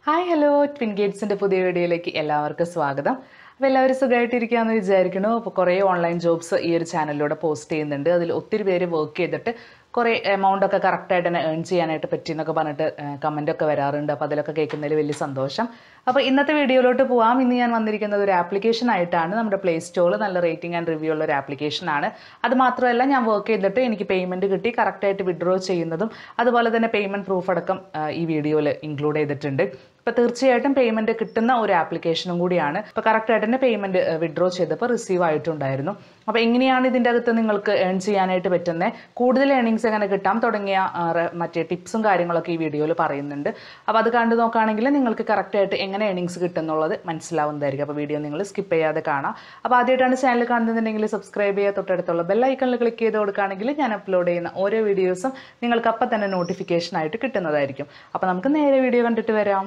hi hello twin ഗേറ്റ്സിൻ്റെ പുതിയ വീഡിയോയിലേക്ക് എല്ലാവർക്കും സ്വാഗതം അപ്പോൾ എല്ലാവരും സുഖമായിട്ടിരിക്കുകയെന്ന് വിചാരിക്കുന്നു അപ്പോൾ കുറേ ഓൺലൈൻ ജോബ്സ് ഈ ഒരു ചാനലിലൂടെ പോസ്റ്റ് ചെയ്യുന്നുണ്ട് അതിൽ ഒത്തിരി പേര് വർക്ക് ചെയ്തിട്ട് കുറേ എമൗണ്ട് ഒക്കെ കറക്റ്റായിട്ട് തന്നെ ഏൺ ചെയ്യാനായിട്ട് പറ്റി എന്നൊക്കെ പറഞ്ഞിട്ട് കമൻ്റ് ഒക്കെ വരാറുണ്ട് അപ്പോൾ അതിലൊക്കെ കേൾക്കുന്നതിൽ വലിയ സന്തോഷം അപ്പോൾ ഇന്നത്തെ വീഡിയോയിലോട്ട് പോവാം ഇന്ന് ഞാൻ വന്നിരിക്കുന്നത് ഒരു ആപ്ലിക്കേഷൻ ആയിട്ടാണ് നമ്മുടെ പ്ലേ സ്റ്റോറിൽ നല്ല റേറ്റിംഗ് ആൻഡ് റിവ്യൂ ഉള്ള ഒരു ആപ്ലിക്കേഷൻ ആണ് അത് മാത്രമല്ല ഞാൻ വർക്ക് ചെയ്തിട്ട് എനിക്ക് പേയ്മെൻറ്റ് കിട്ടി കറക്റ്റായിട്ട് വിഡ്രോ ചെയ്യുന്നതും അതുപോലെ തന്നെ പേയ്മെൻറ്റ് പ്രൂഫ് അടക്കം ആ, ഈ വീഡിയോയിൽ ഇൻക്ലൂഡ് ചെയ്തിട്ടുണ്ട് അപ്പോൾ തീർച്ചയായിട്ടും പേയ്മെൻറ്റ് കിട്ടുന്ന ഒരു ആപ്ലിക്കേഷനും കൂടിയാണ് ഇപ്പോൾ കറക്റ്റായിട്ട് തന്നെ പേയ്മെൻറ്റ് വിഡ്രോ ചെയ്തപ്പോൾ റിസീവ് ആയിട്ടുണ്ടായിരുന്നു അപ്പോൾ എങ്ങനെയാണ് ഇതിൻ്റെ അകത്ത് നിങ്ങൾക്ക് ഏൺ ചെയ്യാനായിട്ട് പറ്റുന്നത് കൂടുതൽ ഏണിങ്സ് എങ്ങനെ കിട്ടാം തുടങ്ങിയ ആ, റെ- മറ്റേ ടിപ്സും കാര്യങ്ങളൊക്കെ ഈ വീഡിയോയിൽ പറയുന്നുണ്ട് അപ്പോൾ അത് കണ്ടു നോക്കുകയാണെങ്കിൽ നിങ്ങൾക്ക് കറക്റ്റായിട്ട് എങ്ങനെ ഏണിങ്സ് കിട്ടുന്നുള്ളത് മനസ്സിലാവുന്നതായിരിക്കും അപ്പോൾ വീഡിയോ നിങ്ങൾ സ്കിപ്പ് ചെയ്യാതെ കാണാം അപ്പോൾ ആദ്യമായിട്ടാണ് ചാനൽ കാണുന്നുണ്ടെങ്കിൽ സബ്സ്ക്രൈബ് ചെയ്യുക തൊട്ടടുത്തുള്ള ബെല്ലൈക്കണിൽ ക്ലിക്ക് ചെയ്ത് കൊടുക്കുകയാണെങ്കിൽ ഞാൻ അപ്ലോഡ് ചെയ്യുന്ന ഓരോ വീഡിയോസും നിങ്ങൾക്ക് അപ്പം തന്നെ നോട്ടിഫിക്കേഷൻ ആയിട്ട് കിട്ടുന്നതായിരിക്കും അപ്പോൾ നമുക്ക് നേരെ വീഡിയോ കണ്ടിട്ട് വരാം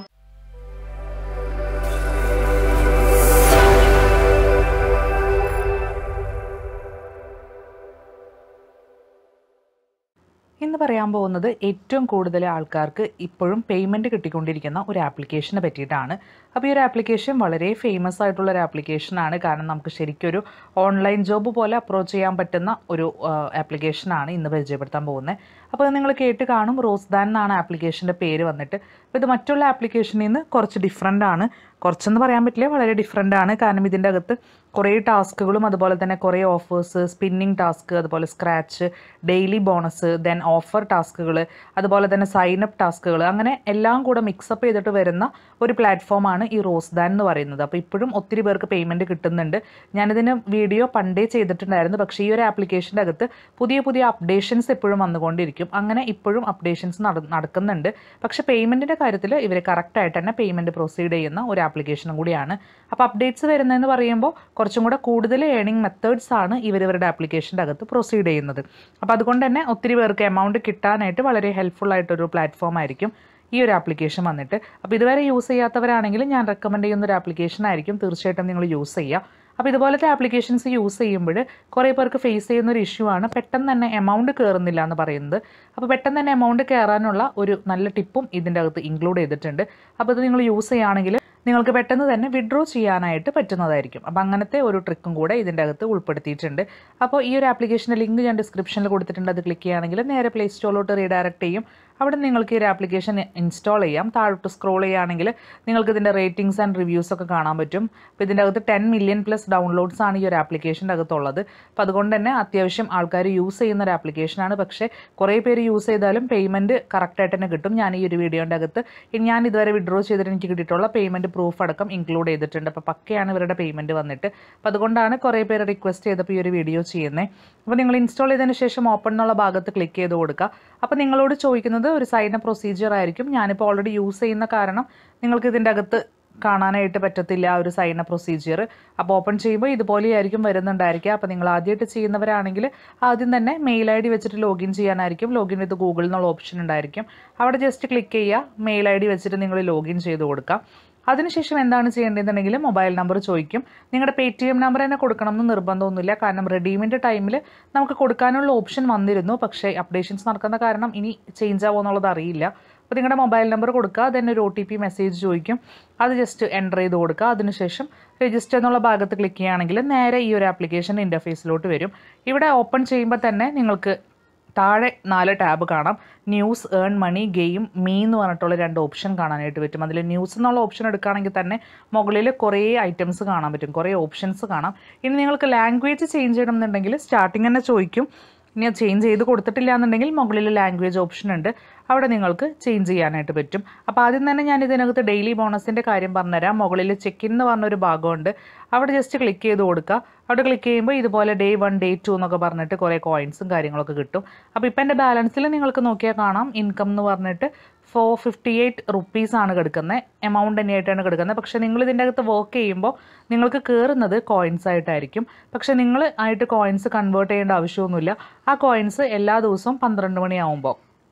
ഇന്ന് പറയാൻ പോകുന്നത് ഏറ്റവും കൂടുതൽ ആൾക്കാർക്ക് ഇപ്പോഴും പേയ്മെൻറ്റ് കിട്ടിക്കൊണ്ടിരിക്കുന്ന ഒരു ആപ്ലിക്കേഷനെ പറ്റിയിട്ടാണ് അപ്പോൾ ഈ ഒരു ആപ്ലിക്കേഷൻ വളരെ ഫേമസ് ആയിട്ടുള്ള ഒരു ആപ്ലിക്കേഷനാണ് കാരണം നമുക്ക് ശരിക്കും ഒരു ഓൺലൈൻ ജോബ് പോലെ അപ്രോച്ച് ചെയ്യാൻ പറ്റുന്ന ഒരു ആപ്ലിക്കേഷനാണ് ഇന്ന് പരിചയപ്പെടുത്താൻ പോകുന്നത് അപ്പോൾ ഇത് നിങ്ങൾ കേട്ട് കാണും റോസ്ദാൻ എന്നാണ് ആപ്ലിക്കേഷൻ്റെ പേര് വന്നിട്ട് അപ്പോൾ ഇത് മറ്റുള്ള ആപ്ലിക്കേഷനിൽ നിന്ന് കുറച്ച് ഡിഫറെൻ്റ് ആണ് കുറച്ചെന്ന് പറയാൻ പറ്റില്ല വളരെ ഡിഫറെൻ്റ് ആണ് കാരണം ഇതിൻ്റെ അകത്ത് കുറേ ടാസ്കുകളും അതുപോലെ തന്നെ കുറേ ഓഫേഴ്സ് സ്പിന്നിങ് ടാസ്ക് അതുപോലെ scratch daily bonus then offer ടാസ്കുകൾ അതുപോലെ തന്നെ സൈൻ അപ്പ് ടാസ്കുകൾ അങ്ങനെ എല്ലാം കൂടെ മിക്സപ്പ് ചെയ്തിട്ട് വരുന്ന ഒരു പ്ലാറ്റ്ഫോമാണ് ഈ റോസ്ദാൻ എന്ന് പറയുന്നത് അപ്പോൾ ഇപ്പോഴും ഒത്തിരി പേർക്ക് പേയ്മെൻറ്റ് കിട്ടുന്നുണ്ട് ഞാനിതിന് വീഡിയോ പണ്ടേ ചെയ്തിട്ടുണ്ടായിരുന്നു പക്ഷേ ഈ ഒരു ആപ്ലിക്കേഷൻ്റെ അകത്ത് പുതിയ പുതിയ അപ്ഡേഷൻസ് എപ്പോഴും വന്നുകൊണ്ടിരിക്കും അങ്ങനെ ഇപ്പോഴും അപ്ഡേഷൻസ് നടക്കുന്നുണ്ട് പക്ഷേ പേയ്മെൻറ്റിൻ്റെ കാര്യത്തിൽ ഇവർ കറക്റ്റായിട്ട് തന്നെ പേയ്മെൻറ്റ് പ്രൊസീഡ് ചെയ്യുന്ന ഒരു ആപ്ലിക്കേഷനും കൂടിയാണ് അപ്പോൾ അപ്ഡേറ്റ്സ് വരുന്നതെന്ന് പറയുമ്പോൾ കുറച്ചും കൂടെ കൂടുതൽ ഏണിംഗ് മെത്തേഡ്സ് ആണ് ഇവർ ഇവരുടെ ആപ്ലിക്കേഷൻ്റെ അകത്ത് പ്രൊസീഡ് ചെയ്യുന്നത് അപ്പോൾ അതുകൊണ്ട് തന്നെ ഒത്തിരി പേർക്ക് എമൗണ്ട് കിട്ടാനായിട്ട് വളരെ ഹെൽപ്ഫുൾ ആയിട്ടൊരു പ്ലാറ്റ്ഫോം ആയിരിക്കും ഈ ഒരു ആപ്ലിക്കേഷൻ വന്നിട്ട് അപ്പോൾ ഇതുവരെ യൂസ് ചെയ്യാത്തവരാണെങ്കിൽ ഞാൻ റെക്കമെൻഡ് ചെയ്യുന്ന ഒരു ആപ്ലിക്കേഷൻ ആയിരിക്കും തീർച്ചയായിട്ടും നിങ്ങൾ യൂസ് ചെയ്യുക അപ്പോൾ ഇതുപോലത്തെ ആപ്ലിക്കേഷൻസ് യൂസ് ചെയ്യുമ്പോൾ കുറേ പേർക്ക് ഫേസ് ചെയ്യുന്ന ഒരു ഇഷ്യൂ ആണ് പെട്ടെന്ന് തന്നെ എമൗണ്ട് കയറുന്നില്ല എന്ന് പറയുന്നത് അപ്പോൾ പെട്ടെന്ന് തന്നെ എമൗണ്ട് കയറാനുള്ള ഒരു നല്ല ടിപ്പും ഇതിൻ്റെ അകത്ത് ഇൻക്ലൂഡ് ചെയ്തിട്ടുണ്ട് അപ്പോൾ ഇത് നിങ്ങൾ യൂസ് ചെയ്യുകയാണെങ്കിൽ നിങ്ങൾക്ക് പെട്ടെന്ന് തന്നെ വിഡ്രോ ചെയ്യാനായിട്ട് പറ്റുന്നതായിരിക്കും അപ്പോൾ അങ്ങനത്തെ ഒരു ട്രിക്കും കൂടെ ഇതിൻ്റെ അകത്ത് ഉൾപ്പെടുത്തിയിട്ടുണ്ട് അപ്പോൾ ഈ ഒരു ആപ്ലിക്കേഷൻ്റെ ലിങ്ക് ഞാൻ ഡിസ്ക്രിപ്ഷനിൽ കൊടുത്തിട്ടുണ്ട് അത് ക്ലിക്ക് ചെയ്യുകയാണെങ്കിൽ നേരെ പ്ലേ സ്റ്റോറിലോട്ട് റീഡയറക്റ്റ് ചെയ്യും അവിടെ നിങ്ങൾക്ക് ഈ ഒരു ആപ്ലിക്കേഷൻ ഇൻസ്റ്റാൾ ചെയ്യാം താഴോട്ട് സ്ക്രോൾ ചെയ്യുകയാണെങ്കിൽ നിങ്ങൾക്ക് ഇതിൻ്റെ റേറ്റിംഗ്സ് ആൻഡ് റിവ്യൂസ് ഒക്കെ കാണാൻ പറ്റും അപ്പോൾ ഇതിൻ്റെ അകത്ത് ടെൻ മില്യൺ പ്ലസ് ഡൗൺലോഡ്സ് ആണ് ഈ ഒരു ആപ്ലിക്കേഷൻ്റെ അകത്തുള്ളത് അപ്പോൾ അതുകൊണ്ട് തന്നെ അത്യാവശ്യം ആൾക്കാർ യൂസ് ചെയ്യുന്ന ഒരു ആപ്ലിക്കേഷനാണ് പക്ഷേ കുറേ പേര് യൂസ് ചെയ്താലും പേയ്മെൻറ്റ് കറക്റ്റായിട്ട് തന്നെ കിട്ടും ഞാൻ ഈ ഒരു വീഡിയോൻ്റെ അകത്ത് ഇനി ഞാൻ ഇതുവരെ വിഡ്രോ ചെയ്തിട്ട് എനിക്ക് കിട്ടിയിട്ടുള്ള പേയ്മെൻറ്റ് പ്രൂഫ് അടക്കം ഇൻക്ലൂഡ് ചെയ്തിട്ടുണ്ട് അപ്പോൾ പക്കയാണ് ഇവരുടെ പേയ്മെൻറ്റ് വന്നിട്ട് അപ്പോൾ അതുകൊണ്ടാണ് കുറേ പേര് റിക്വസ്റ്റ് ചെയ്തപ്പോൾ ഈ ഒരു വീഡിയോ ചെയ്യുന്നത് അപ്പോൾ നിങ്ങൾ ഇൻസ്റ്റാൾ ചെയ്തതിന് ശേഷം ഓപ്പൺ എന്നുള്ള ഭാഗത്ത് ക്ലിക്ക് ചെയ്ത് കൊടുക്കുക അപ്പോൾ നിങ്ങളോട് ചോദിക്കുന്നത് ഒരു സൈൻ അപ്പ് പ്രൊസീജിയർ ആയിരിക്കും ഞാനിപ്പോൾ ഓൾറെഡി യൂസ് ചെയ്യുന്ന കാരണം നിങ്ങൾക്ക് ഇതിൻ്റെ അകത്ത് കാണാനായിട്ട് പറ്റത്തില്ല ആ ഒരു സൈൻ അപ്പ് പ്രൊസീജിയർ അപ്പോൾ ഓപ്പൺ ചെയ്യുമ്പോൾ ഇതുപോലെയായിരിക്കും വരുന്നുണ്ടായിരിക്കുക അപ്പോൾ നിങ്ങൾ ആദ്യമായിട്ട് ചെയ്യുന്നവരാണെങ്കിൽ ആദ്യം തന്നെ മെയിൽ ഐ ഡി വെച്ചിട്ട് ലോഗിൻ ചെയ്യാനായിരിക്കും ലോഗിൻ വിത്ത് ഗൂഗിൾ എന്നുള്ള ഓപ്ഷൻ ഉണ്ടായിരിക്കും അവിടെ ജസ്റ്റ് ക്ലിക്ക് ചെയ്യുക മെയിൽ ഐ ഡി വെച്ചിട്ട് നിങ്ങൾ ലോഗിൻ ചെയ്ത് കൊടുക്കുക അതിനുശേഷം എന്താണ് ചെയ്യേണ്ടതെന്നുണ്ടെങ്കിൽ മൊബൈൽ നമ്പർ ചോദിക്കും നിങ്ങളുടെ പേ ടി എം നമ്പർ തന്നെ കൊടുക്കണം എന്ന് നിർബന്ധമൊന്നുമില്ല കാരണം റെഡീമിൻ്റെ ടൈമിൽ നമുക്ക് കൊടുക്കാനുള്ള ഓപ്ഷൻ വന്നിരുന്നു പക്ഷേ അപ്ഡേഷൻസ് നടക്കുന്ന കാരണം ഇനി ചേഞ്ച് ആവുമോ എന്നുള്ളത് അറിയില്ല അപ്പോൾ നിങ്ങളുടെ മൊബൈൽ നമ്പർ കൊടുക്കുക then ഒരു ഒ ടി പി മെസ്സേജ് ചോദിക്കും അത് ജസ്റ്റ് എൻ്റർ ചെയ്ത് കൊടുക്കുക അതിനുശേഷം രജിസ്റ്റർ എന്നുള്ള ഭാഗത്ത് ക്ലിക്ക് ചെയ്യുകയാണെങ്കിൽ നേരെ ഈ ഒരു ആപ്ലിക്കേഷൻ ഇൻ്റർഫേസിലോട്ട് വരും ഇവിടെ ഓപ്പൺ ചെയ്യുമ്പോൾ തന്നെ നിങ്ങൾക്ക് താഴെ നാല് ടാബ് കാണാം news earn money game me എന്ന് പറഞ്ഞിട്ടുള്ള രണ്ട് ഓപ്ഷൻ കാണാനായിട്ട് പറ്റും അതിൽ ന്യൂസ് എന്നുള്ള ഓപ്ഷൻ എടുക്കുകയാണെങ്കിൽ തന്നെ മുകളിൽ കുറേ ഐറ്റംസ് കാണാൻ പറ്റും കുറേ ഓപ്ഷൻസ് കാണാം ഇനി നിങ്ങൾക്ക് ലാംഗ്വേജ് ചേഞ്ച് ചെയ്യണമെന്നുണ്ടെങ്കിൽ സ്റ്റാർട്ടിങ് തന്നെ ചോദിക്കും ഇനി അത് ചേഞ്ച് ചെയ്ത് കൊടുത്തിട്ടില്ല എന്നുണ്ടെങ്കിൽ മുകളിൽ ലാംഗ്വേജ് ഓപ്ഷൻ ഉണ്ട് അവിടെ നിങ്ങൾക്ക് ചേഞ്ച് ചെയ്യാനായിട്ട് പറ്റും അപ്പോൾ ആദ്യം തന്നെ ഞാൻ ഇതിനകത്ത് ഡെയിലി ബോണസിൻ്റെ കാര്യം പറഞ്ഞുതരാം മുകളിൽ ചെക്ക് ഇൻ എന്ന് പറഞ്ഞൊരു ഭാഗമുണ്ട് അവിടെ ജസ്റ്റ് ക്ലിക്ക് ചെയ്ത് കൊടുക്കുക അവിടെ ക്ലിക്ക് ചെയ്യുമ്പോൾ ഇതുപോലെ ഡേ വൺ ഡേ ടു എന്നൊക്കെ പറഞ്ഞിട്ട് കുറേ കോയിൻസും കാര്യങ്ങളൊക്കെ കിട്ടും അപ്പോൾ ഇപ്പം എൻ്റെ ബാലൻസിൽ നിങ്ങൾക്ക് നോക്കിയാൽ കാണാം ഇൻകം എന്ന് പറഞ്ഞിട്ട് ഫോർ ഫിഫ്റ്റി എയ്റ്റ് റുപ്പീസ് ആണ് കിടക്കുന്നത് എമൗണ്ട് തന്നെയായിട്ടാണ് കിടക്കുന്നത് പക്ഷേ നിങ്ങൾ ഇതിൻ്റെ അകത്ത് വർക്ക് ചെയ്യുമ്പോൾ നിങ്ങൾക്ക് കയറുന്നത് കോയിൻസ് ആയിട്ടായിരിക്കും പക്ഷേ നിങ്ങൾ ആയിട്ട് കോയിൻസ് കൺവേർട്ട് ചെയ്യേണ്ട ആവശ്യമൊന്നുമില്ല ആ കോയിൻസ് എല്ലാ ദിവസവും പന്ത്രണ്ട് മണിയാവുമ്പോൾ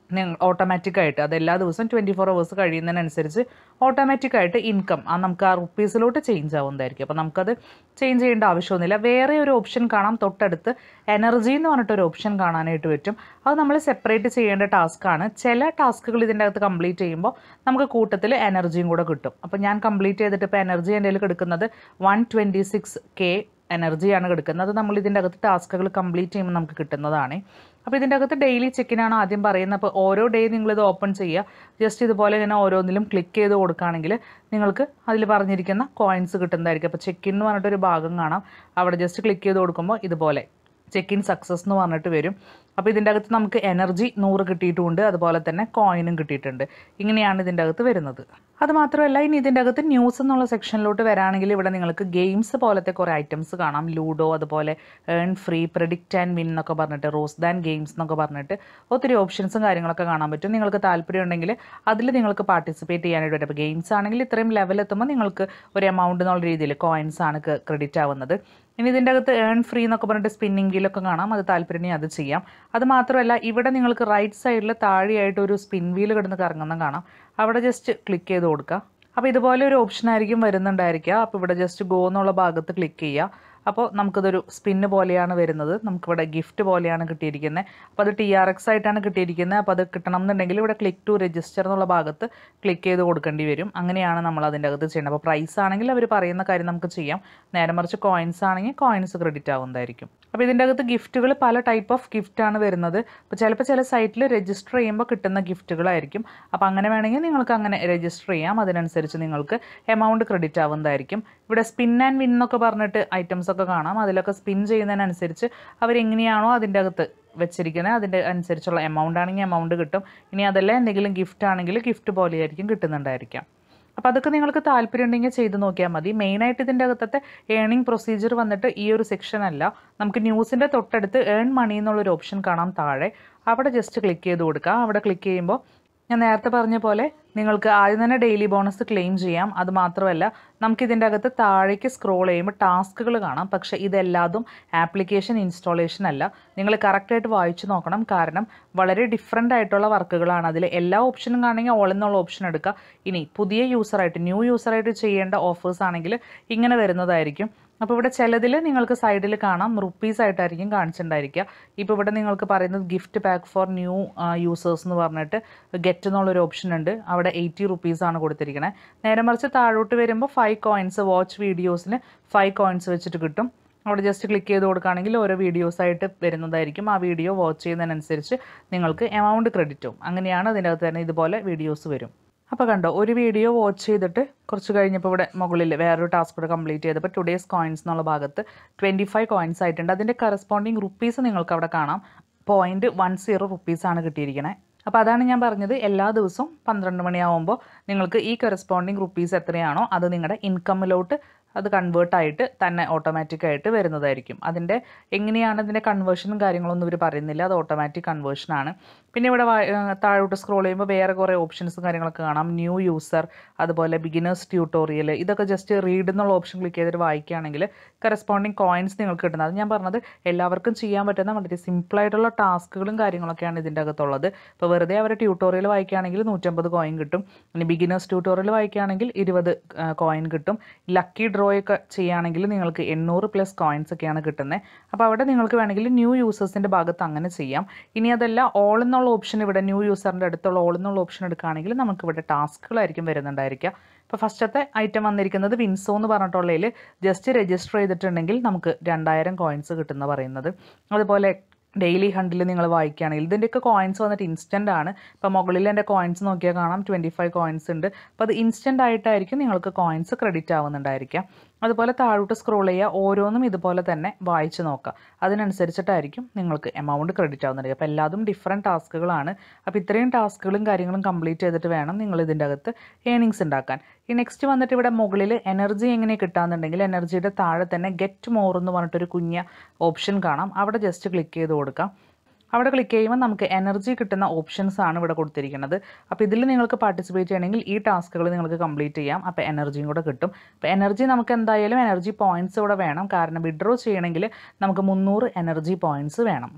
നിങ്ങൾ ഓട്ടോമാറ്റിക്കായിട്ട് അത് എല്ലാ ദിവസവും ട്വൻറ്റി ഫോർ അവേഴ്സ് കഴിയുന്നതിനനുസരിച്ച് ഓട്ടോമാറ്റിക്കായിട്ട് ഇൻകം ആ നമുക്ക് ആ റുപ്പീസിലോട്ട് ചേഞ്ച് ആവുന്നതായിരിക്കും അപ്പോൾ നമുക്കത് ചേഞ്ച് ചെയ്യേണ്ട ആവശ്യമൊന്നുമില്ല വേറെ ഒരു ഓപ്ഷൻ കാണാം തൊട്ടടുത്ത് എനർജി എന്ന് പറഞ്ഞിട്ടൊരു ഓപ്ഷൻ കാണാനായിട്ട് പറ്റും അത് നമ്മൾ സെപ്പറേറ്റ് ചെയ്യേണ്ട ടാസ്ക്കാണ് ചില ടാസ്കുകൾ ഇതിൻ്റെ അകത്ത് കംപ്ലീറ്റ് ചെയ്യുമ്പോൾ നമുക്ക് കൂട്ടത്തിൽ എനർജിയും കൂടെ കിട്ടും അപ്പോൾ ഞാൻ കംപ്ലീറ്റ് ചെയ്തിട്ട് ഇപ്പോൾ എനർജി എൻ്റെ കയ്യിൽ കിടക്കുന്നത് വൺ ട്വൻറ്റി സിക്സ് കെ എനർജിയാണ് കിടക്കുന്നത് അത് നമ്മൾ ഇതിൻ്റെ അകത്ത് ടാസ്കുകൾ കംപ്ലീറ്റ് ചെയ്യുമ്പോൾ നമുക്ക് കിട്ടുന്നതാണ് അപ്പോൾ ഇതിൻ്റെ അകത്ത് ഡെയിലി ചെക്കിനാണ് ആദ്യം പറയുന്നത് അപ്പോൾ ഓരോ ഡേ നിങ്ങളിത് ഓപ്പൺ ചെയ്യുക ജസ്റ്റ് ഇതുപോലെ ഇങ്ങനെ ഓരോന്നിലും ക്ലിക്ക് ചെയ്ത് കൊടുക്കുകയാണെങ്കിൽ നിങ്ങൾക്ക് അതിൽ പറഞ്ഞിരിക്കുന്ന കോയിൻസ് കിട്ടുന്നതായിരിക്കും അപ്പോൾ ചെക്കിൻ എന്ന് പറഞ്ഞിട്ടൊരു ഭാഗം കാണാം അവിടെ ജസ്റ്റ് ക്ലിക്ക് ചെയ്ത് കൊടുക്കുമ്പോൾ ഇതുപോലെ ചെക്ക് ഇൻ സക്സസ് എന്ന് പറഞ്ഞിട്ട് വരും അപ്പോൾ ഇതിൻ്റെ അകത്ത് നമുക്ക് എനർജി നൂറ് കിട്ടിയിട്ടുമുണ്ട് അതുപോലെ തന്നെ കോയിനും കിട്ടിയിട്ടുണ്ട് ഇങ്ങനെയാണ് ഇതിൻ്റെ അകത്ത് വരുന്നത് അത് മാത്രമല്ല ഇനി ഇതിൻ്റെ അകത്ത് ന്യൂസ് എന്നുള്ള സെക്ഷനിലോട്ട് വരാണെങ്കിൽ ഇവിടെ നിങ്ങൾക്ക് ഗെയിംസ് പോലത്തെ കുറേ ഐറ്റംസ് കാണാം ലൂഡോ അതുപോലെ earn free predict and win എന്നൊക്കെ പറഞ്ഞിട്ട് റോസ് ദാൻ ഗെയിംസ് എന്നൊക്കെ പറഞ്ഞിട്ട് ഒത്തിരി ഓപ്ഷൻസും കാര്യങ്ങളൊക്കെ കാണാൻ പറ്റും നിങ്ങൾക്ക് താല്പര്യം ഉണ്ടെങ്കിൽ അതിൽ നിങ്ങൾക്ക് പാർട്ടിസിപ്പേറ്റ് ചെയ്യാനായിട്ട് പറ്റും അപ്പോൾ ഗെയിംസ് ആണെങ്കിൽ ഇത്രയും ലെവൽ എത്തുമ്പോൾ നിങ്ങൾക്ക് ഒരു എമൗണ്ട് എന്നുള്ള രീതിയിൽ കോയിൻസ് ആണ് ക്രെഡിറ്റ് ആവുന്നത് ഇനി ഇതിൻ്റെ അകത്ത് ഏൺ ഫ്രീ എന്നൊക്കെ പറഞ്ഞിട്ട് സ്പിന്നിങ് വീലൊക്കെ കാണാം അത് താല്പര്യം അത് ചെയ്യാം അത് മാത്രമല്ല ഇവിടെ നിങ്ങൾക്ക് റൈറ്റ് സൈഡിൽ താഴെയായിട്ട് ഒരു സ്പിൻ വീൽ കിടന്ന് കറങ്ങുന്ന കാണാം അവിടെ ജസ്റ്റ് ക്ലിക്ക് ചെയ്ത് കൊടുക്കുക അപ്പോൾ ഇതുപോലെ ഒരു ഓപ്ഷൻ ആയിരിക്കും വരുന്നുണ്ടായിരിക്കുക അപ്പോൾ ഇവിടെ ജസ്റ്റ് ഗോ എന്നുള്ള ഭാഗത്ത് ക്ലിക്ക് ചെയ്യുക അപ്പോൾ നമുക്കിതൊരു സ്പിന്ന് പോലെയാണ് വരുന്നത് നമുക്കിവിടെ ഗിഫ്റ്റ് പോലെയാണ് കിട്ടിയിരിക്കുന്നത് അപ്പോൾ അത് ടി ആർ എക്സ് ആയിട്ടാണ് കിട്ടിയിരിക്കുന്നത് അപ്പോൾ അത് കിട്ടണം എന്നുണ്ടെങ്കിൽ ഇവിടെ ക്ലിക്ക് ടു രജിസ്റ്റർ എന്നുള്ള ഭാഗത്ത് ക്ലിക്ക് ചെയ്ത് കൊടുക്കേണ്ടി വരും അങ്ങനെയാണ് നമ്മൾ അതിൻ്റെ അകത്ത് ചെയ്യുന്നത് അപ്പോൾ പ്രൈസ് ആണെങ്കിൽ അവർ പറയുന്ന കാര്യം നമുക്ക് ചെയ്യാം നേരെ മറിച്ച് കോയിൻസ് ആണെങ്കിൽ കോയിൻസ് ക്രെഡിറ്റ് ആവുന്നതായിരിക്കും അപ്പോൾ ഇതിൻ്റെ അകത്ത് ഗിഫ്റ്റുകൾ പല ടൈപ്പ് ഓഫ് ഗിഫ്റ്റാണ് വരുന്നത് അപ്പോൾ ചിലപ്പോൾ ചില സൈറ്റിൽ രജിസ്റ്റർ ചെയ്യുമ്പോൾ കിട്ടുന്ന ഗിഫ്റ്റുകളായിരിക്കും അപ്പോൾ അങ്ങനെ വേണമെങ്കിൽ നിങ്ങൾക്ക് അങ്ങനെ രജിസ്റ്റർ ചെയ്യാം അതിനനുസരിച്ച് നിങ്ങൾക്ക് എമൗണ്ട് ക്രെഡിറ്റ് ആവുന്നതായിരിക്കും ഇവിടെ സ്പിൻ ആൻഡ് വിൻ എന്നൊക്കെ പറഞ്ഞിട്ട് ഐറ്റംസ് ഒക്കെ കാണാം അതിലൊക്കെ സ്പിൻ ചെയ്യുന്നതിനനുസരിച്ച് അവരെങ്ങനെയാണോ അതിൻ്റെ അകത്ത് വെച്ചിരിക്കുന്നത് അതിൻ്റെ അനുസരിച്ചുള്ള എമൗണ്ട് ആണെങ്കിൽ എമൗണ്ട് കിട്ടും ഇനി അതല്ല എന്തെങ്കിലും ഗിഫ്റ്റ് ആണെങ്കിൽ ഗിഫ്റ്റ് പോലെയായിരിക്കും കിട്ടുന്നുണ്ടായിരിക്കാം അപ്പോൾ അതൊക്കെ നിങ്ങൾക്ക് താല്പര്യം ഉണ്ടെങ്കിൽ ചെയ്ത് നോക്കിയാൽ മതി മെയിനായിട്ട് ഇതിൻ്റെ അകത്തത്തെ ഏണിംഗ് പ്രൊസീജിയർ വന്നിട്ട് ഈ ഒരു സെക്ഷൻ അല്ല നമുക്ക് ന്യൂസിൻ്റെ തൊട്ടടുത്ത് ഏൺ മണി എന്നുള്ളൊരു ഓപ്ഷൻ കാണാം താഴെ അവിടെ ജസ്റ്റ് ക്ലിക്ക് ചെയ്ത് കൊടുക്കുക അവിടെ ക്ലിക്ക് ചെയ്യുമ്പോൾ ഞാൻ നേരത്തെ പറഞ്ഞ പോലെ നിങ്ങൾക്ക് ആദ്യം തന്നെ ഡെയിലി ബോണസ് ക്ലെയിം ചെയ്യാം അത് മാത്രമല്ല നമുക്ക് ഇതിൻ്റെ അകത്ത് താഴേക്ക് സ്ക്രോൾ ചെയ്യുമ്പോൾ ടാസ്കുകൾ കാണാം പക്ഷേ ഇതെല്ലാതും ആപ്ലിക്കേഷൻ ഇൻസ്റ്റാളേഷൻ അല്ല നിങ്ങൾ കറക്റ്റായിട്ട് വായിച്ചു നോക്കണം കാരണം വളരെ ഡിഫറെൻ്റ് ആയിട്ടുള്ള വർക്കുകളാണ് അതിൽ എല്ലാ ഓപ്ഷനും കാണണമെങ്കിൽ ഓൾ എന്നുള്ള ഓപ്ഷൻ എടുക്കുക ഇനി പുതിയ യൂസറായിട്ട് ന്യൂ യൂസറായിട്ട് ചെയ്യേണ്ട ഓഫേഴ്സ് ആണെങ്കിൽ ഇങ്ങനെ വരുന്നതായിരിക്കും അപ്പോൾ ഇവിടെ ചിലതിൽ നിങ്ങൾക്ക് സൈഡിൽ കാണാം റുപ്പീസ് ആയിട്ടായിരിക്കും കാണിച്ചിട്ടുണ്ടായിരിക്കുക ഇപ്പോൾ ഇവിടെ നിങ്ങൾക്ക് പറയുന്നത് gift pack for new users എന്ന് പറഞ്ഞിട്ട് ഗെറ്റ് എന്നുള്ളൊരു ഓപ്ഷൻ ഉണ്ട് അവിടെ എയ്റ്റി റുപ്പീസാണ് കൊടുത്തിരിക്കുന്നത് നേരെ മറിച്ച് താഴോട്ട് വരുമ്പോൾ ഫൈവ് കോയിൻസ് വാച്ച് വീഡിയോസിന് ഫൈവ് കോയിൻസ് വെച്ചിട്ട് കിട്ടും അവിടെ ജസ്റ്റ് ക്ലിക്ക് ചെയ്ത് കൊടുക്കുകയാണെങ്കിൽ ഓരോ വീഡിയോസായിട്ട് വരുന്നതായിരിക്കും ആ വീഡിയോ വാച്ച് ചെയ്യുന്നതിനനുസരിച്ച് നിങ്ങൾക്ക് എമൗണ്ട് ക്രെഡിറ്റും അങ്ങനെയാണ് അതിൻ്റെ അകത്ത് തന്നെ ഇതുപോലെ വീഡിയോസ് വരും അപ്പോൾ കണ്ടോ ഒരു വീഡിയോ വാച്ച് ചെയ്തിട്ട് കുറച്ച് കഴിഞ്ഞപ്പോൾ ഇവിടെ മുകളിൽ വേറൊരു ടാസ്ക് കൂടെ കംപ്ലീറ്റ് ചെയ്തപ്പോൾ ടുഡേസ് കോയിൻസ് എന്നുള്ള ഭാഗത്ത് ട്വൻറ്റി ഫൈവ് കോയിൻസ് ആയിട്ടുണ്ട് അതിൻ്റെ കറസ്പോണ്ടിങ് റുപ്പീസ് നിങ്ങൾക്ക് അവിടെ കാണാം പോയിൻറ്റ് വൺ സീറോ റുപ്പീസാണ് കിട്ടിയിരിക്കുന്നത് അപ്പോൾ അതാണ് ഞാൻ പറഞ്ഞത് എല്ലാ ദിവസവും പന്ത്രണ്ട് മണിയാവുമ്പോൾ നിങ്ങൾക്ക് ഈ കറസ്പോണ്ടിങ് റുപ്പീസ് എത്രയാണോ അത് നിങ്ങളുടെ ഇൻകമ്മിലോട്ട് അത് കൺവേർട്ട് ആയിട്ട് തന്നെ ഓട്ടോമാറ്റിക് ആയിട്ട് വരുന്നതായിരിക്കും അതിൻ്റെ എങ്ങനെയാണ് അതിൻ്റെ കൺവേർഷനും കാര്യങ്ങളൊന്നും ഇവർ പറയുന്നില്ല അത് ഓട്ടോമാറ്റിക് കൺവേർഷനാണ് പിന്നെ ഇവിടെ വാ- ഏഹ് താഴോട്ട് സ്ക്രോൾ ചെയ്യുമ്പോൾ വേറെ കുറേ ഓപ്ഷൻസും കാര്യങ്ങളൊക്കെ കാണാം ന്യൂ യൂസർ അതുപോലെ ബിഗിനേഴ്സ് ട്യൂട്ടോറിയൽ ഇതൊക്കെ ജസ്റ്റ് റീഡ് എന്നുള്ള ഓപ്ഷൻ ക്ലിക്ക് ചെയ്തിട്ട് വായിക്കുകയാണെങ്കിൽ കറസ്പോണ്ടിങ് കോയിൻസ് നിങ്ങൾക്ക് കിട്ടുന്നത് അത് ഞാൻ പറഞ്ഞത് എല്ലാവർക്കും ചെയ്യാൻ പറ്റുന്ന വളരെ സിമ്പിളായിട്ടുള്ള ടാസ്കുകളും കാര്യങ്ങളൊക്കെയാണ് ഇതിൻ്റെ അകത്തുള്ളത് ഇപ്പോൾ വെറുതെ അവരെ ട്യൂട്ടോറിയൽ വായിക്കുകയാണെങ്കിൽ നൂറ്റമ്പത് കോയിൻ കിട്ടും ഇനി ബിഗിനേഴ്സ് ട്യൂട്ടോറിയൽ വായിക്കുകയാണെങ്കിൽ ഇരുപത് കോയിൻ കിട്ടും ലക്കി ഡ്രോ ഒക്കെ ചെയ്യുകയാണെങ്കിൽ നിങ്ങൾക്ക് എണ്ണൂറ് പ്ലസ് കോയിൻസ് ഒക്കെയാണ് കിട്ടുന്നത് അപ്പോൾ അവിടെ നിങ്ങൾക്ക് വേണമെങ്കിൽ ന്യൂ യൂസേഴ്സിൻ്റെ ഭാഗത്ത് അങ്ങനെ ചെയ്യാം ഇനി അതല്ല ഓൾ എന്നുള്ള ഓപ്ഷൻ ഇവിടെ ന്യൂ യൂസറിൻ്റെ അടുത്തുള്ള ഓൾ എന്നുള്ള ഓപ്ഷൻ എടുക്കുകയാണെങ്കിൽ നമുക്ക് ഇവിടെ ടാസ്കുകളായിരിക്കും വരുന്നുണ്ടായിരിക്കുക ഇപ്പോൾ ഫസ്റ്റത്തെ ഐറ്റം വന്നിരിക്കുന്നത് വിൻസോ എന്ന് പറഞ്ഞിട്ടുള്ളതിൽ ജസ്റ്റ് രജിസ്റ്റർ ചെയ്തിട്ടുണ്ടെങ്കിൽ നമുക്ക് രണ്ടായിരം കോയിൻസ് കിട്ടുന്ന പറയുന്നത് അതുപോലെ ഡെയിലി ഹണ്ടിൽ നിങ്ങൾ വായിക്കുകയാണെങ്കിൽ ഇതിൻ്റെയൊക്കെ കോയിൻസ് വന്നിട്ട് ഇൻസ്റ്റൻ്റ് ആണ് ഇപ്പോൾ മുകളിൽ എൻ്റെ കോയിൻസ് നോക്കിയാൽ കാണാം ട്വൻറ്റി ഫൈവ് കോയിൻസ് ഉണ്ട് അപ്പോൾ അത് ഇൻസ്റ്റൻ്റ് ആയിട്ടായിരിക്കും നിങ്ങൾക്ക് കോയിൻസ് ക്രെഡിറ്റ് ആവുന്നുണ്ടായിരിക്കാം അതുപോലെ താഴോട്ട് സ്ക്രോൾ ചെയ്യുക ഓരോന്നും ഇതുപോലെ തന്നെ വായിച്ച് നോക്കുക അതിനനുസരിച്ചിട്ടായിരിക്കും നിങ്ങൾക്ക് എമൗണ്ട് ക്രെഡിറ്റ് ആവുന്നുണ്ട് അപ്പോൾ എല്ലാതും ഡിഫറെൻറ്റ് ടാസ്കുകളാണ് അപ്പോൾ ഇത്രയും ടാസ്കുകളും കാര്യങ്ങളും കംപ്ലീറ്റ് ചെയ്തിട്ട് വേണം നിങ്ങൾ ഇതിൻ്റെ അകത്ത് ഏണിങ്സ് ഉണ്ടാക്കാൻ ഈ നെക്സ്റ്റ് വന്നിട്ട് ഇവിടെ മുകളിൽ എനർജി എങ്ങനെ കിട്ടാന്നുണ്ടെങ്കിൽ എനർജിയുടെ താഴെ തന്നെ ഗെറ്റ് മോർ എന്ന് പറഞ്ഞിട്ടൊരു കുഞ്ഞ ഓപ്ഷൻ കാണാം അവിടെ ജസ്റ്റ് ക്ലിക്ക് ചെയ്ത് കൊടുക്കാം അവിടെ ക്ലിക്ക് ചെയ്യുമ്പോൾ നമുക്ക് എനർജി കിട്ടുന്ന ഓപ്ഷൻസ് ആണ് ഇവിടെ കൊടുത്തിരിക്കുന്നത് അപ്പോൾ ഇതിൽ നിങ്ങൾക്ക് പാർട്ടിസിപ്പേറ്റ് ചെയ്യണമെങ്കിൽ ഈ ടാസ്കുകൾ നിങ്ങൾക്ക് കംപ്ലീറ്റ് ചെയ്യാം അപ്പോൾ എനർജിയും കൂടെ കിട്ടും അപ്പോൾ എനർജി നമുക്ക് എന്തായാലും എനർജി പോയിൻറ്റ്സ് ഇവിടെ വേണം കാരണം വിഡ്രോ ചെയ്യണമെങ്കിൽ നമുക്ക് മുന്നൂറ് എനർജി പോയിൻറ്റ്സ് വേണം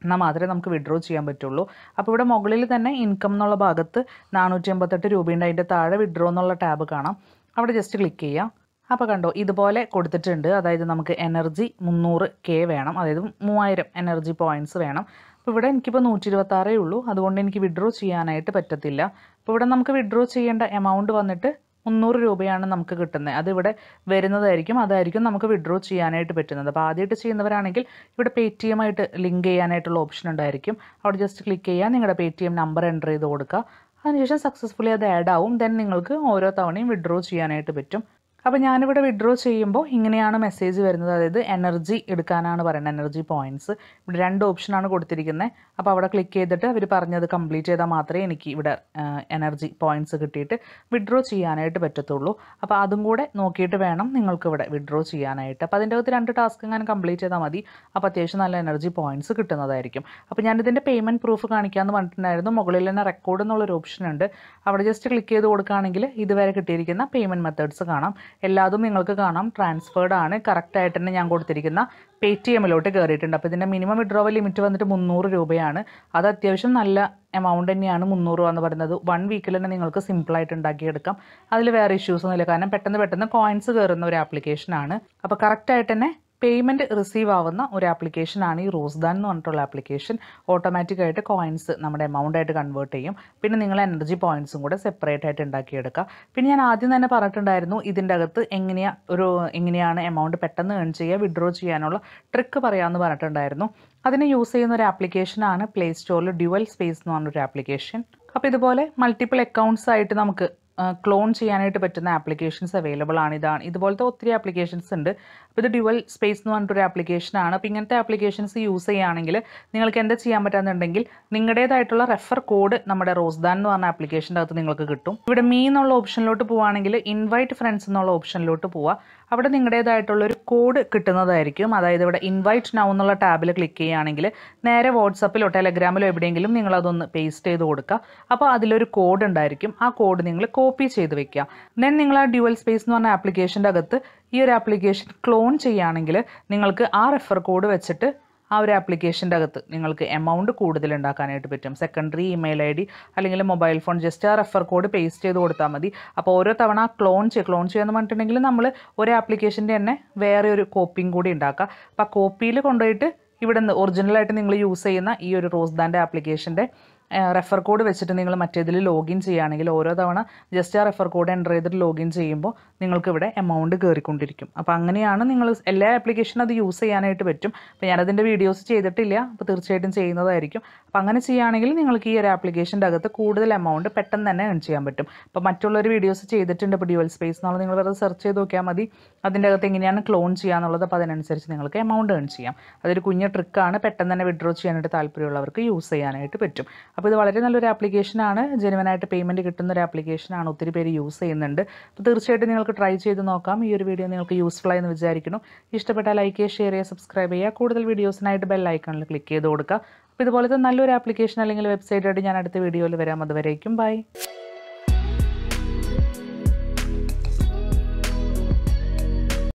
എന്നാൽ മാത്രമേ നമുക്ക് വിഡ്രോ ചെയ്യാൻ പറ്റുള്ളൂ അപ്പോൾ ഇവിടെ മുകളിൽ തന്നെ ഇൻകം എന്നുള്ള ഭാഗത്ത് നാനൂറ്റി എൺപത്തെട്ട് രൂപയുണ്ട് അതിൻ്റെ താഴെ വിഡ്രോ എന്നുള്ള ടാബ് കാണാം അവിടെ ജസ്റ്റ് ക്ലിക്ക് ചെയ്യാം അപ്പോൾ കണ്ടോ ഇതുപോലെ കൊടുത്തിട്ടുണ്ട് അതായത് നമുക്ക് എനർജി മുന്നൂറ് കെ വേണം അതായത് മൂവായിരം എനർജി പോയിൻറ്റ്സ് വേണം അപ്പോൾ ഇവിടെ എനിക്കിപ്പോൾ നൂറ്റി ഇരുപത്താറേ ഉള്ളൂ അതുകൊണ്ട് എനിക്ക് വിഡ്രോ ചെയ്യാനായിട്ട് പറ്റത്തില്ല അപ്പോൾ ഇവിടെ നമുക്ക് വിഡ്രോ ചെയ്യേണ്ട എമൗണ്ട് വന്നിട്ട് മുന്നൂറ് രൂപയാണ് നമുക്ക് കിട്ടുന്നത് അതിവിടെ വരുന്നതായിരിക്കും അതായിരിക്കും നമുക്ക് വിഡ്രോ ചെയ്യാനായിട്ട് പറ്റുന്നത് അപ്പോൾ ആദ്യമായിട്ട് ചെയ്യുന്നവരാണെങ്കിൽ ഇവിടെ പേ ടി എം ആയിട്ട് ലിങ്ക് ചെയ്യാനായിട്ടുള്ള ഓപ്ഷൻ ഉണ്ടായിരിക്കും അവിടെ ജസ്റ്റ് ക്ലിക്ക് ചെയ്യുക നിങ്ങളുടെ Paytm number enter ചെയ്ത് കൊടുക്കുക അതിനുശേഷം സക്സസ്ഫുള്ളി അത് ആഡ് ആവും ദെൻ നിങ്ങൾക്ക് ഓരോ തവണയും വിഡ്രോ ചെയ്യാനായിട്ട് പറ്റും അപ്പോൾ ഞാനിവിടെ വിഡ്രോ ചെയ്യുമ്പോൾ ഇങ്ങനെയാണ് മെസ്സേജ് വരുന്നത് അതായത് എനർജി എടുക്കാനാണ് പറയുന്നത് എനർജി പോയിൻറ്റ്സ് ഇവിടെ രണ്ട് ഓപ്ഷനാണ് കൊടുത്തിരിക്കുന്നത് അപ്പോൾ അവിടെ ക്ലിക്ക് ചെയ്തിട്ട് അവർ പറഞ്ഞത് കംപ്ലീറ്റ് ചെയ്താൽ മാത്രമേ എനിക്ക് ഇവിടെ എനർജി പോയിൻറ്റ്സ് കിട്ടിയിട്ട് വിഡ്രോ ചെയ്യാനായിട്ട് പറ്റത്തുള്ളൂ അപ്പോൾ അതും കൂടെ നോക്കിയിട്ട് വേണം നിങ്ങൾക്ക് ഇവിടെ വിഡ്രോ ചെയ്യാനായിട്ട് അപ്പോൾ അതിൻ്റെ അകത്ത് രണ്ട് ടാസ്ക് ഞാൻ കംപ്ലീറ്റ് ചെയ്താൽ മതി അപ്പോൾ അത്യാവശ്യം നല്ല എനർജി പോയിൻറ്റ്സ് കിട്ടുന്നതായിരിക്കും അപ്പോൾ ഞാനിതിൻ്റെ പേയ്മെൻറ്റ് പ്രൂഫ് കാണിക്കാമെന്ന് പറഞ്ഞിട്ടുണ്ടായിരുന്നു മുകളിൽ തന്നെ റെക്കോർഡ് എന്നുള്ളൊരു ഓപ്ഷൻ ഉണ്ട് അവിടെ ജസ്റ്റ് ക്ലിക്ക് ചെയ്ത് കൊടുക്കുകയാണെങ്കിൽ ഇതുവരെ കിട്ടിയിരിക്കുന്ന പേയ്മെൻറ്റ് മെത്തേഡ്സ് കാണാം എല്ലാതും നിങ്ങൾക്ക് കാണാം ട്രാൻസ്ഫേർഡ് ആണ് കറക്റ്റായിട്ട് തന്നെ ഞാൻ കൊടുത്തിരിക്കുന്ന പേ ടി എമ്മിലോട്ട് കയറിയിട്ടുണ്ട് അപ്പോൾ ഇതിൻ്റെ മിനിമം വിഡ്രോവൽ ലിമിറ്റ് വന്നിട്ട് മുന്നൂറ് രൂപയാണ് അത് അത്യാവശ്യം നല്ല എമൗണ്ട് തന്നെയാണ് മുന്നൂറ് രൂപ എന്ന് പറയുന്നത് വൺ വീക്കിൽ തന്നെ നിങ്ങൾക്ക് സിമ്പിളായിട്ട് ഉണ്ടാക്കിയെടുക്കാം അതിൽ വേറെ ഇഷ്യൂസ് ഒന്നുമില്ല കാരണം പെട്ടെന്ന് പെട്ടെന്ന് കോയിൻസ് കയറുന്ന ഒരു ആപ്ലിക്കേഷനാണ് അപ്പോൾ കറക്റ്റായിട്ട് തന്നെ പേയ്മെൻറ്റ് റിസീവ് ആവുന്ന ഒരു ആപ്ലിക്കേഷനാണ് ഈ റോസ്ദാൻ എന്ന് പറഞ്ഞിട്ടുള്ള ആപ്ലിക്കേഷൻ ഓട്ടോമാറ്റിക്കായിട്ട് കോയിൻസ് നമ്മുടെ എമൗണ്ട് ആയിട്ട് കൺവേർട്ട് ചെയ്യും പിന്നെ നിങ്ങൾ എനർജി പോയിൻറ്റ്സും കൂടെ സെപ്പറേറ്റ് ആയിട്ട് ഉണ്ടാക്കിയെടുക്കുക പിന്നെ ഞാൻ ആദ്യം തന്നെ പറഞ്ഞിട്ടുണ്ടായിരുന്നു ഇതിൻ്റെ അകത്ത് എങ്ങനെയാ ഒരു എങ്ങനെയാണ് എമൗണ്ട് പെട്ടെന്ന് ഏൺ ചെയ്യുക വിഡ്രോ ചെയ്യാനുള്ള ട്രിക്ക് പറയാമെന്ന് പറഞ്ഞിട്ടുണ്ടായിരുന്നു അതിന് യൂസ് ചെയ്യുന്ന ഒരു ആപ്ലിക്കേഷനാണ് പ്ലേ സ്റ്റോറിൽ ഡ്യുവൽ സ്പേസ് എന്ന് പറഞ്ഞൊരു ആപ്ലിക്കേഷൻ അപ്പോൾ ഇതുപോലെ മൾട്ടിപ്പിൾ അക്കൗണ്ട്സ് ആയിട്ട് നമുക്ക് ക്ലോൺ ചെയ്യാനായിട്ട് പറ്റുന്ന ആപ്ലിക്കേഷൻസ് അവൈലബിൾ ആണ് ഇതാണ് ഇതുപോലത്തെ ഒത്തിരി ആപ്ലിക്കേഷൻസ് ഉണ്ട് അപ്പോൾ ഇത് ഡ്യുവൽ സ്പേസ് എന്ന് പറഞ്ഞിട്ടൊരു ആപ്ലിക്കേഷനാണ് അപ്പോൾ ഇങ്ങനത്തെ ആപ്ലിക്കേഷൻസ് യൂസ് ചെയ്യുകയാണെങ്കിൽ നിങ്ങൾക്ക് എന്താ ചെയ്യാൻ പറ്റാന്നുണ്ടെങ്കിൽ നിങ്ങളുടേതായിട്ടുള്ള റെഫർ കോഡ് നമ്മുടെ റോസ്ദാൻ എന്ന് പറഞ്ഞ ആപ്ലിക്കേഷൻ്റെ അകത്ത് നിങ്ങൾക്ക് കിട്ടും ഇവിടെ മീ എന്നുള്ള ഓപ്ഷനിലോട്ട് പോവുകയാണെങ്കിൽ ഇൻവൈറ്റ് ഫ്രണ്ട്സ് എന്നുള്ള ഓപ്ഷനിലോട്ട് പോവുക അവിടെ നിങ്ങളുടേതായിട്ടുള്ള ഒരു കോഡ് കിട്ടുന്നതായിരിക്കും അതായത് ഇവിടെ ഇൻവൈറ്റ് നൗ എന്നുള്ള ടാബിൽ ക്ലിക്ക് ചെയ്യുകയാണെങ്കിൽ നേരെ വാട്സപ്പിലോ ടെലഗ്രാമിലോ എവിടെയെങ്കിലും നിങ്ങൾ അതൊന്ന് പേസ്റ്റ് ചെയ്ത് കൊടുക്കുക അപ്പോൾ അതിലൊരു കോഡ് ഉണ്ടായിരിക്കും ആ കോഡ് നിങ്ങൾ കോപ്പി ചെയ്ത് വെക്കുക ദെൻ നിങ്ങൾ ആ ഡ്യുവൽ സ്പേസ് എന്ന് പറഞ്ഞ ആപ്ലിക്കേഷൻ്റെ അകത്ത് ഈ ഒരു ആപ്ലിക്കേഷൻ ക്ലോൺ ചെയ്യുകയാണെങ്കിൽ നിങ്ങൾക്ക് ആ റെഫർ കോഡ് വെച്ചിട്ട് ആ ഒരു ആപ്ലിക്കേഷൻ്റെ അകത്ത് നിങ്ങൾക്ക് എമൗണ്ട് കൂടുതൽ ഉണ്ടാക്കാനായിട്ട് പറ്റും സെക്കൻഡറി ഇമെയിൽ ഐ ഡി അല്ലെങ്കിൽ മൊബൈൽ ഫോൺ ജസ്റ്റ് ആ റെഫർ കോഡ് പേസ്റ്റ് ചെയ്ത് കൊടുത്താൽ മതി അപ്പോൾ ഓരോ തവണ ക്ലോൺ ചെയ്യുക ക്ലോൺ ചെയ്യാന്ന് പറഞ്ഞിട്ടുണ്ടെങ്കിൽ നമ്മൾ ഒരു ആപ്ലിക്കേഷൻ്റെ തന്നെ വേറെ ഒരു കോപ്പിയും കൂടി ഉണ്ടാക്കുക അപ്പോൾ ആ കോപ്പിയിൽ കൊണ്ടുപോയിട്ട് ഇവിടെ നിന്ന് ഒറിജിനലായിട്ട് നിങ്ങൾ യൂസ് ചെയ്യുന്ന ഈ ഒരു റോസ് ദാൻ്റെ ആപ്ലിക്കേഷൻ്റെ റെഫർ കോഡ് വെച്ചിട്ട് നിങ്ങൾ മറ്റേതിൽ ലോഗിൻ ചെയ്യുകയാണെങ്കിൽ ഓരോ തവണ ജസ്റ്റ് ആ റെഫർ കോഡ് എൻ്റർ ചെയ്തിട്ട് ലോഗിൻ ചെയ്യുമ്പോൾ നിങ്ങൾക്ക് ഇവിടെ എമൗണ്ട് കയറിക്കൊണ്ടിരിക്കും അപ്പോൾ അങ്ങനെയാണ് നിങ്ങൾ എല്ലാ ആപ്ലിക്കേഷനും അത് യൂസ് ചെയ്യാനായിട്ട് പറ്റും അപ്പോൾ ഞാനതിൻ്റെ വീഡിയോസ് ചെയ്തിട്ടില്ല അപ്പോൾ തീർച്ചയായിട്ടും ചെയ്യുന്നതായിരിക്കും അപ്പോൾ അങ്ങനെ ചെയ്യുകയാണെങ്കിൽ നിങ്ങൾക്ക് ഈ ഒരു ആപ്ലിക്കേഷൻ്റെ അകത്ത് കൂടുതൽ എമൗണ്ട് പെട്ടെന്ന് തന്നെ ഏൺ ചെയ്യാൻ പറ്റും അപ്പോൾ മറ്റുള്ളൊരു വീഡിയോസ് ചെയ്തിട്ടുണ്ട് ഇപ്പോൾ ഡ്യുവൽ സ്പേസ് എന്നുള്ളത് നിങ്ങൾ വെറുതെ സെർച്ച് ചെയ്ത് നോക്കിയാൽ മതി അതിൻ്റെ അകത്ത് എങ്ങനെയാണ് ക്ലോൺ ചെയ്യുക എന്നുള്ളത് അപ്പോൾ അതിനനുസരിച്ച് നിങ്ങൾക്ക് എമൗണ്ട് ഏൺ ചെയ്യാം അതൊരു കുഞ്ഞ ട്രിക്കാണ് പെട്ടെന്ന് തന്നെ വിഡ്രോ ചെയ്യാനായിട്ട് താല്പര്യമുള്ളവർക്ക് യൂസ് ചെയ്യാനായിട്ട് പറ്റും അപ്പോൾ ഇത് വളരെ നല്ലൊരു ആപ്ലിക്കേഷനാണ് ജെനുവനായിട്ട് പേയ്മെൻറ്റ് കിട്ടുന്ന ഒരു ആപ്ലിക്കേഷനാണ് ഒത്തിരി പേര് യൂസ് ചെയ്യുന്നുണ്ട് അപ്പോൾ തീർച്ചയായിട്ടും നിങ്ങൾക്ക് ട്രൈ ചെയ്ത് നോക്കാം ഈ ഒരു വീഡിയോ നിങ്ങൾക്ക് യൂസ്ഫുൾ ആയെന്ന് വിചാരിക്കുന്നു ഇഷ്ടപ്പെട്ടാൽ ലൈക്ക് ചെയ്യുക ഷെയർ ചെയ്യുക സബ്സ്ക്രൈബ് ചെയ്യുക കൂടുതൽ വീഡിയോസിനായിട്ട് ബെൽ ഐക്കണിൽ ക്ലിക്ക് ചെയ്ത് കൊടുക്കുക അപ്പോൾ ഇതുപോലത്തെ നല്ലൊരു ആപ്ലിക്കേഷൻ അല്ലെങ്കിൽ വെബ്സൈറ്റ് ആയിട്ട് ഞാൻ അടുത്ത വീഡിയോയിൽ വരാം അതുവരേക്കും ബൈ